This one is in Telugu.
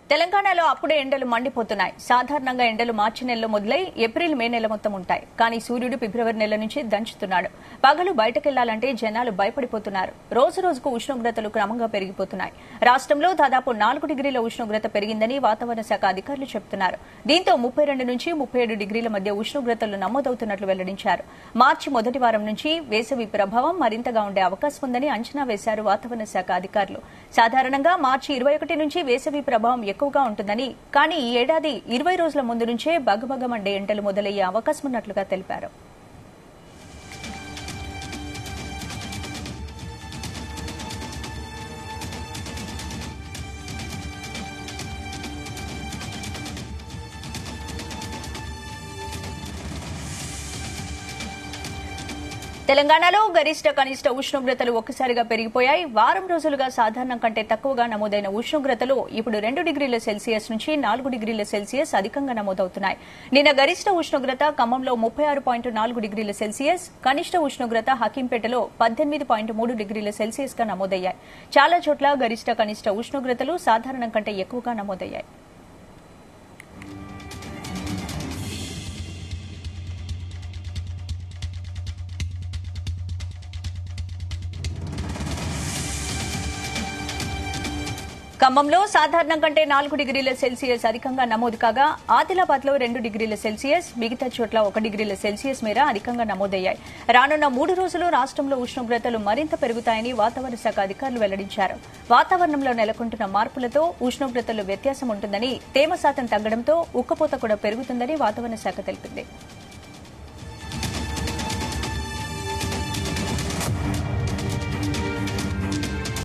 తెలంగాణలో అప్పుడే ఎండలు మండిపోతున్నాయి సాధారణంగా ఎండలు మార్చి నెలలో మొదలై ఏప్రిల్ మే నెల మొత్తం ఉంటాయి కానీ సూర్యుడు ఫిబ్రవరి నెల నుంచి దంచుతున్నాడు పగలు బయటకెళ్లాలంటే జనాలు భయపడిపోతున్నారు రోజు రోజుకు ఉష్ణోగ్రతలు క్రమంగా పెరిగిపోతున్నాయి రాష్ట్రంలో దాదాపు నాలుగు డిగ్రీల ఉష్ణోగ్రత పెరిగిందని వాతావరణ శాఖ అధికారులు చెబుతున్నారు దీంతో ముప్పై రెండు నుంచి ముప్పై ఏడు డిగ్రీల మధ్య ఉష్ణోగ్రతలు నమోదవుతున్నట్లు వెల్లడించారు మార్చి మొదటి వారం నుంచి వేసవి ప్రభావం మరింతగా ఉండే అవకాశం ఉందని అంచనా వేశారు వాతావరణ శాఖ అధికారులు సాధారణంగా మార్చి ఇరవై ఒకటి నుంచి వేసవి ప్రభావం ఎక్కువగా ఉంటుందని కానీ ఈ ఏడాది ఇరవై రోజుల ముందు నుంచే బగబగమండే ఎండలు మొదలయ్యే అవకాశం ఉన్నట్లుగా తెలిపారు తెలంగాణలో గరిష్ట కనిష్ట ఉష్ణోగ్రతలు ఒక్కసారిగా పెరిగిపోయాయి వారం రోజులుగా సాధారణం కంటే తక్కువగా నమోదైన ఉష్ణోగ్రతలు ఇప్పుడు రెండు డిగ్రీల సెల్సియస్ నుంచి నాలుగు డిగ్రీల సెల్సియస్ అధికంగా నమోదవుతున్నాయి నిన్న గరిష్ట ఉష్ణోగ్రత ఖమ్మంలో ముప్పై ఆరు పాయింట్ నాలుగు డిగ్రీల సెల్సియస్ కనిష్ట ఉష్ణోగ్రత హకీంపేటలో పద్దెనిమిది పాయింట్ మూడు డిగ్రీల సెల్సియస్ గా నమోదయ్యాయి చాలా చోట్ల గరిష్ట కనిష్ట ఉష్ణోగ్రతలు సాధారణం కంటే ఎక్కువగా నమోదయ్యాయి ఖమ్మంలో సాధారణం కంటే నాలుగు డిగ్రీల సెల్సియస్ అధికంగా నమోదు కాగా ఆదిలాబాద్ లో రెండు డిగ్రీల సెల్సియస్ మిగతా చోట్ల ఒక డిగ్రీల సెల్సియస్ మేర అధికంగా నమోదయ్యాయి రానున్న మూడు రోజులు రాష్ట్రంలో ఉష్ణోగ్రతలు మరింత పెరుగుతాయని వాతావరణ శాఖ అధికారులు వెల్లడించారు వాతావరణంలో నెలకొంటున్న మార్పులతో ఉష్ణోగ్రతలు వ్యత్యాసం ఉంటుందని తేమ శాతం తగ్గడంతో ఉక్కపోత కూడా పెరుగుతుందని వాతావరణ శాఖ తెలిపింది